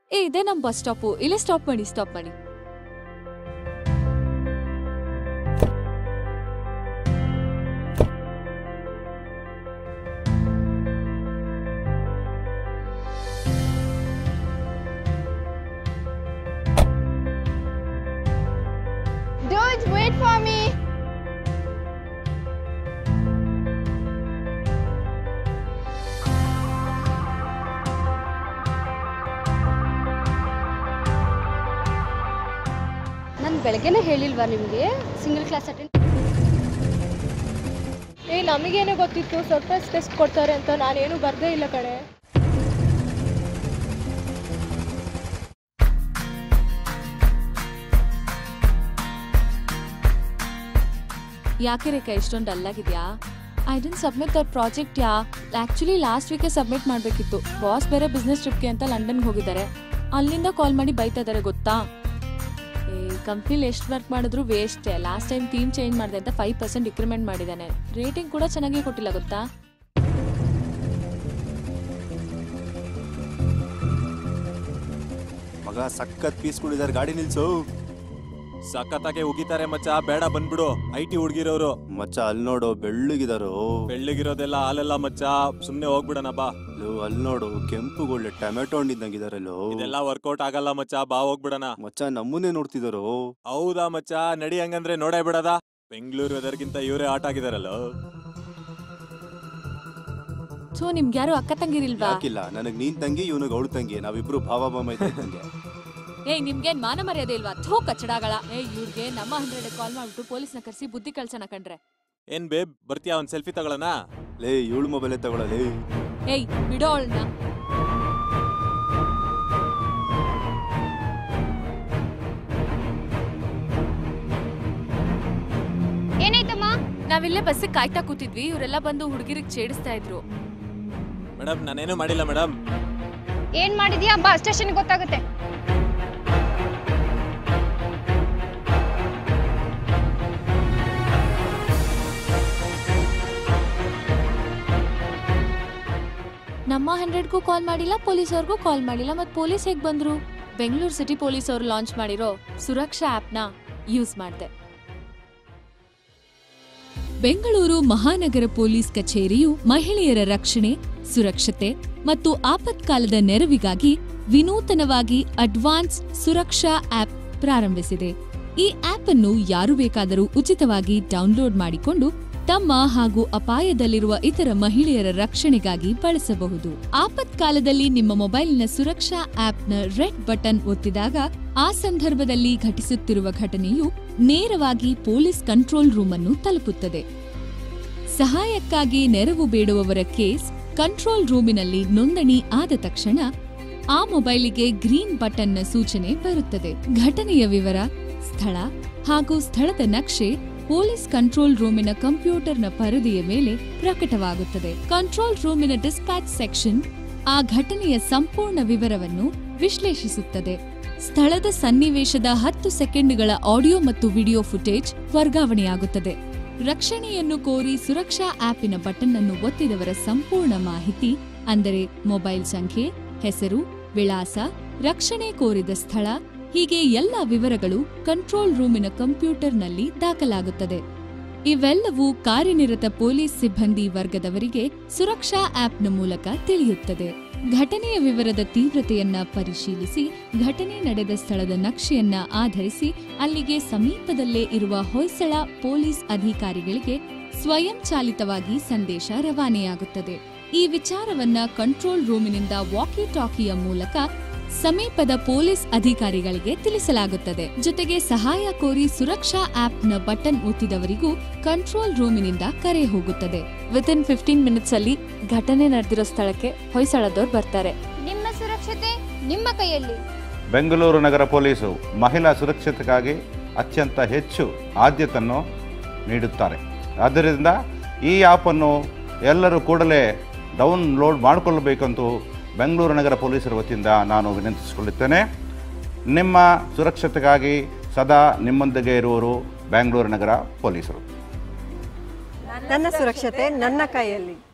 ಏ ಇದೇ ನಮ್ ಬಸ್ ಸ್ಟಾಪು ಇಲ್ಲೇ ಸ್ಟಾಪ್ ಮಾಡಿ ಸ್ಟಾಪ್ ಮಾಡಿ Dudes, wait for me. ನಾನು ಬೆಳಗ್ಗೆನೇ ಹೇಳಿಲ್ವಾ ನಿಮಗೆ ಸಿಂಗಲ್ ಕ್ಲಾಸ್ ಅಟೆಂಡ್ ಏ ನಮಗೇನು ಗೊತ್ತಿತ್ತು ಸರ್ಪ್ರೈಸ್ ಟೆಸ್ಟ್ ಕೊಡ್ತಾರೆ ಅಂತ ನಾನೇನು ಬರ್ದೇ ಇಲ್ಲ ಕಡೆ ಯಾಕೆ ರೇಖಾ ಇಷ್ಟೊಂದು ಡಲ್ ಆಗಿದ್ಯಾ I didn't submit that project yeah actually last ವೀಕೆ ಸಬ್ಮಿಟ್ ಮಾಡಬೇಕಿತ್ತು ಬಾಸ್ ಬೇರೆ ಬಿಸ್ನೆಸ್ ಟ್ರಿಪ್ಗೆ ಅಂತ ಲಂಡನ್ಗೆ ಹೋಗಿದ್ದಾರೆ ಅಲ್ಲಿಂದ ಕಾಲ್ ಮಾಡಿ ಬೈತಾ ಇದ್ದಾರೆ ಗೊತ್ತಾ ಏ ಕಂಪ್ನಿಲಿ ಎಷ್ಟು ವರ್ಕ್ ಮಾಡಿದ್ರು ವೇಸ್ಟೇ ಲಾಸ್ಟ್ ಟೈಮ್ ಟೀಮ್ ಚೇಂಜ್ ಮಾಡಿದೆ ಅಂತ ಫೈವ್ ಪರ್ಸೆಂಟ್ ಡಿಕ್ರಿಮೆಂಟ್ ಮಾಡಿದ್ದಾನೆ ರೇಟಿಂಗ್ ಕೂಡ ಚೆನ್ನಾಗಿ ಕೊಟ್ಟಿಲ್ಲ ಗೊತ್ತಾ ಮಗ ಸಖತ್ ಪೀಸ್ ಕೊಡಿದಾರೆ ಗಾಡಿ ನಿಲ್ಸು ಸಖತ್ತಾಗೆ ಉಗಿತಾರೆ ಮಚ್ಚ ಬೇಡ ಬಂದ್ಬಿಡು ಐ ಟಿ ಹುಡ್ಗಿರೋರು ಮಚ್ಚ ಅಲ್ಲಿ ನೋಡು ಬೆಳ್ಳಗಿದಾರು ಬೆಳ್ಳಗಿರೋದೆಲ್ಲ ಹಾಲೆಲ್ಲ ಮಚ್ಚ ಸುಮ್ನೆ ಹೋಗ್ಬಿಡಣ ಬಾ ಲೋ, ಅಲ್ಲಿ ನೋಡು ಕೆಂಪುಗೊಳ್ಳೆ ಟೊಮೆಟೊ ಹಣ್ಣಿದ್ದಂಗಿದಾರಲ್ಲೋ ಇದೆಲ್ಲ ವರ್ಕೌಟ್ ಆಗಲ್ಲ ಮಚ್ಚ ಬಾ ಹೋಗ್ಬಿಡಣ ಮಚ್ಚ ನಮ್ಮನ್ನೇ ನೋಡ್ತಿದಾರೋ ಹೌದಾ ಮಚ್ಚ ನಡಿ ಹಂಗಂದ್ರೆ ನೋಡೇ ಬಿಡದ ಬೆಂಗಳೂರು ವೆದರ್ಗಿಂತ ಇವರೇ ಆಟ ಆಗಿದಾರಲ್ಲ ಸೊ ನಿಮ್ಗೆ ಯಾರು ಅಕ್ಕ ತಂಗಿರಿಲ್ವಾ ಯಾಕಿಲ್ಲ ನನಗ್ ನೀನ್ ತಂಗಿ ಇವನಿಗೆ ಅವಳು ತಂಗಿ ನಾವಿಬ್ರು ಭಾವ ಬಾಮ ಇದ್ದಂಗೆ ಏಯ್ ನಿಮ್ಗೇನ್ ಮಾನ ಮರ್ಯಾದೆ ಇಲ್ವಾ ಥೋ ಕಚ್ಚಡಗಳ ಏ ಇವ್ರಿಗೆ ನಮ್ಮ ಹಂಡ್ರೆಡ್ ಕಾಲ್ ಮಾಡ್ಬಿಟ್ಟು ಪೊಲೀಸ್ನ ಕರೆಸಿ ಬುದ್ಧಿ ಕಳ್ಸೋಣ ಕಂಡ್ರೆ ಏನ್ ಬೇಬ್ ಬರ್ತೀಯಾ ಒಂದ್ ಸೆಲ್ಫಿ ತಗೊಳನ ಲೇ ಇವಳು ಮೊಬೈಲೇ ತಗೊಳ್ಳಲೇ ಏಯ್ ಬಿಡೋ ಅವಳನ್ನ ಏನಾಯ್ತಮ್ಮ ನಾವಿಲ್ಲೇ ಬಸ್ಸಿಗೆ ಕಾಯ್ತಾ ಕೂತಿದ್ವಿ ಇವರೆಲ್ಲ ಬಂದು ಹುಡುಗಿರಿಗೆ ಛೇಡಿಸ್ತಾ ಇದ್ರು ಮೇಡಮ್ ನಾನೇನು ಮಾಡಿಲ್ಲ ಮೇಡಮ್ ಏನ್ ಮಾಡಿದ್ಯಾ ಬಾ ಸ್ಟೇಷನ್ ಗೊತ್ತಾಗುತ್ತೆ ನಮ್ಮ ಹಂಡ್ರೆಡ್ಗೂ ಕಾಲ್ ಮಾಡಿಲ್ಲ ಪೊಲೀಸ್ ಅವ್ರಿಗೂ ಕಾಲ್ ಮಾಡಿಲ್ಲ ಮತ್ ಪೊಲೀಸ್ ಹೇಗ್ ಬಂದ್ರು ಬೆಂಗಳೂರು ಸಿಟಿ ಪೊಲೀಸ್ ಅವರು ಲಾಂಚ್ ಮಾಡಿರೋ ಸುರಕ್ಷಾ ಆಪ್ನ ಯೂಸ್ ಮಾಡಿದೆ ಬೆಂಗಳೂರು ಮಹಾನಗರ ಪೊಲೀಸ್ ಕಚೇರಿಯು ಮಹಿಳೆಯರ ರಕ್ಷಣೆ ಸುರಕ್ಷತೆ ಮತ್ತು ಆಪತ್ಕಾಲದ ನೆರವಿಗಾಗಿ ವಿನೂತನವಾಗಿ ಅಡ್ವಾನ್ಸ್ ಸುರಕ್ಷಾ ಆಪ್ ಪ್ರಾರಂಭಿಸಿದೆ ಈ ಆಪ್ ಅನ್ನು ಯಾರು ಬೇಕಾದರೂ ಉಚಿತವಾಗಿ ಡೌನ್ಲೋಡ್ ಮಾಡಿಕೊಂಡು ತಮ್ಮ ಹಾಗೂ ಅಪಾಯದಲ್ಲಿರುವ ಇತರ ಮಹಿಳೆಯರ ರಕ್ಷಣೆಗಾಗಿ ಬಳಸಬಹುದು ಆಪತ್ಕಾಲದಲ್ಲಿ ನಿಮ್ಮ ಮೊಬೈಲ್ನ ಸುರಕ್ಷಾ ಆಪ್ನ ರೆಡ್ ಬಟನ್ ಒತ್ತಿದಾಗ ಆ ಸಂದರ್ಭದಲ್ಲಿ ಘಟಿಸುತ್ತಿರುವ ಘಟನೆಯು ನೇರವಾಗಿ ಪೊಲೀಸ್ ಕಂಟ್ರೋಲ್ ರೂಮ್ ಅನ್ನು ತಲುಪುತ್ತದೆ ಸಹಾಯಕ್ಕಾಗಿ ನೆರವು ಬೇಡುವವರ ಕೇಸ್ ಕಂಟ್ರೋಲ್ ರೂಮಿನಲ್ಲಿ ನೋಂದಣಿ ಆದ ತಕ್ಷಣ ಆ ಮೊಬೈಲಿಗೆ ಗ್ರೀನ್ ಬಟನ್ನ ಸೂಚನೆ ಬರುತ್ತದೆ ಘಟನೆಯ ವಿವರ ಸ್ಥಳ ಹಾಗೂ ಸ್ಥಳದ ನಕ್ಷೆ ಪೊಲೀಸ್ ಕಂಟ್ರೋಲ್ ರೂಮಿನ ಕಂಪ್ಯೂಟರ್ನ ಪರದೆಯ ಮೇಲೆ ಪ್ರಕಟವಾಗುತ್ತದೆ ಕಂಟ್ರೋಲ್ ರೂಮಿನ ಡಿಸ್ಪ್ಯಾಚ್ ಸೆಕ್ಷನ್ ಆ ಘಟನೆಯ ಸಂಪೂರ್ಣ ವಿವರವನ್ನು ವಿಶ್ಲೇಷಿಸುತ್ತದೆ ಸ್ಥಳದ ಸನ್ನಿವೇಶದ ಹತ್ತು ಸೆಕೆಂಡ್ಗಳ ಆಡಿಯೋ ಮತ್ತು ವಿಡಿಯೋ ಫುಟೇಜ್ ವರ್ಗಾವಣೆಯಾಗುತ್ತದೆ ರಕ್ಷಣೆಯನ್ನು ಕೋರಿ ಸುರಕ್ಷಾ ಆಪಿನ ಬಟನ್ ಅನ್ನು ಒತ್ತಿದವರ ಸಂಪೂರ್ಣ ಮಾಹಿತಿ ಅಂದರೆ ಮೊಬೈಲ್ ಸಂಖ್ಯೆ ಹೆಸರು ವಿಳಾಸ ರಕ್ಷಣೆ ಕೋರಿದ ಸ್ಥಳ ಹೀಗೆ ಎಲ್ಲ ವಿವರಗಳು ಕಂಟ್ರೋಲ್ ರೂಮಿನ ಕಂಪ್ಯೂಟರ್ನಲ್ಲಿ ದಾಖಲಾಗುತ್ತದೆ ಇವೆಲ್ಲವೂ ಕಾರ್ಯನಿರತ ಪೊಲೀಸ್ ಸಿಬ್ಬಂದಿ ವರ್ಗದವರಿಗೆ ಸುರಕ್ಷಾ ಆಪ್ನ ಮೂಲಕ ತಿಳಿಯುತ್ತದೆ ಘಟನೆಯ ವಿವರದ ತೀವ್ರತೆಯನ್ನ ಪರಿಶೀಲಿಸಿ ಘಟನೆ ನಡೆದ ಸ್ಥಳದ ನಕ್ಷೆಯನ್ನ ಆಧರಿಸಿ ಅಲ್ಲಿಗೆ ಸಮೀಪದಲ್ಲೇ ಇರುವ ಹೊಯ್ಸಳ ಪೊಲೀಸ್ ಅಧಿಕಾರಿಗಳಿಗೆ ಸ್ವಯಂಚಾಲಿತವಾಗಿ ಸಂದೇಶ ರವಾನೆಯಾಗುತ್ತದೆ ಈ ವಿಚಾರವನ್ನ ಕಂಟ್ರೋಲ್ ರೂಮಿನಿಂದ ವಾಕಿ ಟಾಕಿಯ ಮೂಲಕ ಸಮೀಪದ ಪೊಲೀಸ್ ಅಧಿಕಾರಿಗಳಿಗೆ ತಿಳಿಸಲಾಗುತ್ತದೆ ಜೊತೆಗೆ ಸಹಾಯ ಕೋರಿ ಸುರಕ್ಷಾ ಆಪ್ನ ಬಟನ್ ಒತ್ತಿದವರಿಗೂ ಕಂಟ್ರೋಲ್ ರೂಮಿನಿಂದ ಕರೆ ಹೋಗುತ್ತದೆ ವಿತ್ ಇನ್ ಫಿಫ್ಟೀನ್ ಮಿನಿಟ್ಸ್ ಅಲ್ಲಿ ಘಟನೆ ನಡೆದಿರೋ ಸ್ಥಳಕ್ಕೆ ಹೊಯ್ಸಳದವ್ರು ಬರ್ತಾರೆ ನಿಮ್ಮ ಸುರಕ್ಷತೆ ನಿಮ್ಮ ಕೈಯಲ್ಲಿ ಬೆಂಗಳೂರು ನಗರ ಪೊಲೀಸು ಮಹಿಳಾ ಸುರಕ್ಷತೆಗಾಗಿ ಅತ್ಯಂತ ಹೆಚ್ಚು ಆದ್ಯತೆಯನ್ನು ನೀಡುತ್ತಾರೆ ಆದ್ದರಿಂದ ಈ ಆ್ಯಪನ್ನು ಎಲ್ಲರೂ ಕೂಡಲೇ ಡೌನ್ಲೋಡ್ ಮಾಡಿಕೊಳ್ಳಬೇಕಂತೂ ಬೆಂಗಳೂರು ನಗರ ಪೊಲೀಸರ ವತಿಯಿಂದ ನಾನು ವಿನಂತಿಸಿಕೊಳ್ಳುತ್ತೇನೆ ನಿಮ್ಮ ಸುರಕ್ಷತೆಗಾಗಿ ಸದಾ ನಿಮ್ಮೊಂದಿಗೆ ಇರುವರು ಬೆಂಗಳೂರು ನಗರ ಪೊಲೀಸರು ನನ್ನ ಸುರಕ್ಷತೆ ನನ್ನ ಕೈಯಲ್ಲಿ